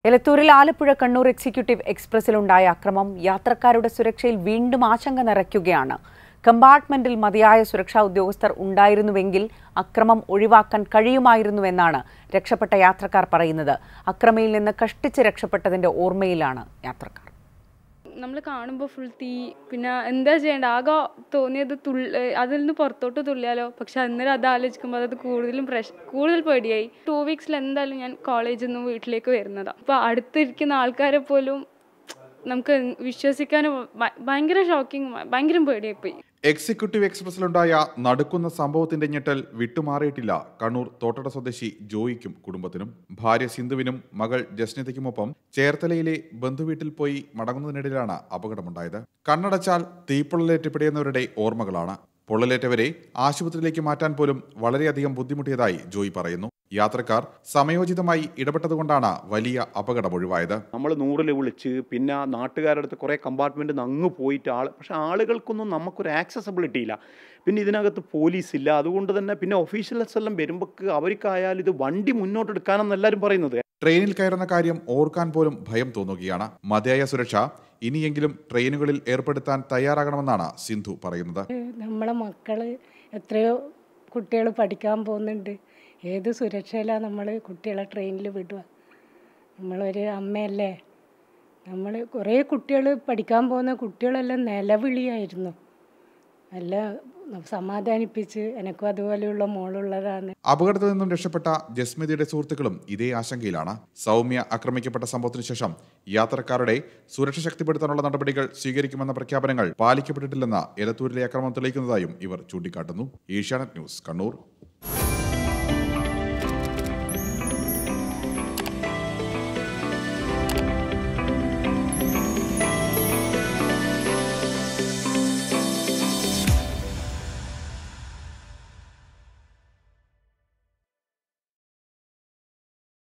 എലത്തൂരിൽ Alappuzha Kannur executive എക്സ്പ്രസിലുണ്ടായ അക്രമം യാത്രക്കാരുടെ സുരക്ഷയിൽ വീണ്ടും ആശങ്ക നിറയ്ക്കുകയാണ് കമ്പാർട്ട്മെന്റിൽ മതിയായ സുരക്ഷാ ഉദ്യോഗസ്ഥർ ഉണ്ടായിരുന്നുവെങ്കിൽ അക്രമം ഒഴിവാക്കാൻ കഴിയുമായിരുന്നുവെന്നാണ് രക്ഷപ്പെട്ട യാത്രക്കാർ പറയുന്നത് അക്രമിയിൽ നിന്ന് കഷ്ടിച്ച് രക്ഷപ്പെട്ടതിന്റെ ഓർമ്മയിലാണ് യാത്രക്കാർ നമ്മൾ കാണുമ്പോൾ ഫുൾ തീ പിന്നെ എന്താ ചെയ്യേണ്ട ആകെ തോന്നിയത് തുള്ളി അതിൽ നിന്ന് പുറത്തോട്ട് തുള്ളിയാലോ പക്ഷെ അന്നേരം അത് ആലോചിക്കുമ്പോൾ അത് കൂടുതലും പ്രശ് കൂടുതൽ പേടിയായി ടു വീക്സിൽ എന്തായാലും ഞാൻ കോളേജിൽ നിന്നും വീട്ടിലേക്ക് വരുന്നതാണ് അപ്പോൾ അടുത്തിരിക്കുന്ന ആൾക്കാരെ പോലും നമുക്ക് വിശ്വസിക്കാനും ഭ- ഭയങ്കര ഷോക്കിങ് ഭയങ്കര പേടിയായിപ്പോയി എക്സിക്യൂട്ടീവ് എക്സ്പ്രസിലുണ്ടായ നടുക്കുന്ന സംഭവത്തിന്റെ ഞെട്ടൽ വിട്ടുമാറിയിട്ടില്ല കണ്ണൂർ തോട്ടട സ്വദേശി ജോയിക്കും കുടുംബത്തിനും ഭാര്യ സിന്ധുവിനും മകൾ ജസ്നിതയ്ക്കുമൊപ്പം ചേർത്തലയിലെ ബന്ധുവീട്ടിൽ പോയി മടങ്ങുന്നതിനിടയിലാണ് അപകടമുണ്ടായത് കണ്ണടച്ചാൽ തീപ്പൊള്ളലേറ്റ് പിടയുന്നവരുടെ ഓർമ്മകളാണ് പൊള്ളലേറ്റവരെ ആശുപത്രിയിലേക്ക് മാറ്റാൻ പോലും വളരെയധികം ബുദ്ധിമുട്ടിയതായി ജോയി പറയുന്നു യാത്രക്കാർ സമയോചിതമായി ഇടപെട്ടതുകൊണ്ടാണ് വലിയ അപകടം ഒഴിവായത് നമ്മൾ നൂറിൽ വിളിച്ച് പിന്നെ നാട്ടുകാരുടെ അടുത്ത് കുറേ കമ്പാർട്ട്മെൻറ്റ് അങ്ങ് പോയിട്ട് ആൾ പക്ഷേ ആളുകൾക്കൊന്നും നമുക്കൊരു ആക്സസബിലിറ്റി ഇല്ല പിന്നെ ഇതിനകത്ത് പോലീസ് ഇല്ല അതുകൊണ്ട് തന്നെ പിന്നെ ഒഫീഷ്യൽസ് എല്ലാം വരുമ്പോൾ അവർക്കായാലും ഇത് വണ്ടി മുന്നോട്ടെടുക്കാനെന്ന് എല്ലാവരും പറയുന്നത് ട്രെയിനിൽ കയറുന്ന കാര്യം ഓർക്കാൻ പോലും ഭയം തോന്നുകയാണ് മതിയായ സുരക്ഷ ഇനിയെങ്കിലും ട്രെയിനുകളിൽ ഏർപ്പെടുത്താൻ തയ്യാറാകണമെന്നാണ് സിന്ധു പറയുന്നത് നമ്മളെ മക്കൾ എത്രയോ കുട്ടികൾ പഠിക്കാൻ പോകുന്നുണ്ട് ഏത് സുരക്ഷയിലാണ് നമ്മൾ കുട്ടികളെ ട്രെയിനിൽ വിടുക നമ്മളൊരു അമ്മയല്ലേ നമ്മൾ കുറേ കുട്ടികൾ പഠിക്കാൻ പോകുന്ന കുട്ടികളെല്ലാം നിലവിളിയായിരുന്നു നല്ല സമാധാനിപ്പിച്ച് എനക്കും അതുപോലെയുള്ള മോളുള്ളതാണ് അപകടത്തിൽ നിന്നും രക്ഷപ്പെട്ട ജസ്മിതയുടെ സുഹൃത്തുക്കളും ഇതേ ആശങ്കയിലാണ് സൗമ്യ ആക്രമിക്കപ്പെട്ട സംഭവത്തിനു ശേഷം യാത്രക്കാരുടെ സുരക്ഷ ശക്തിപ്പെടുത്താനുള്ള നടപടികൾ സ്വീകരിക്കുമെന്ന പ്രഖ്യാപനങ്ങൾ പാലിക്കപ്പെട്ടിട്ടില്ലെന്ന് എലത്തൂരിലെ അക്രമം തെളിയിക്കുന്നതായും ഇവർ ചൂണ്ടിക്കാട്ടുന്നു ഏഷ്യാനെറ്റ് ന്യൂസ് കണ്ണൂർ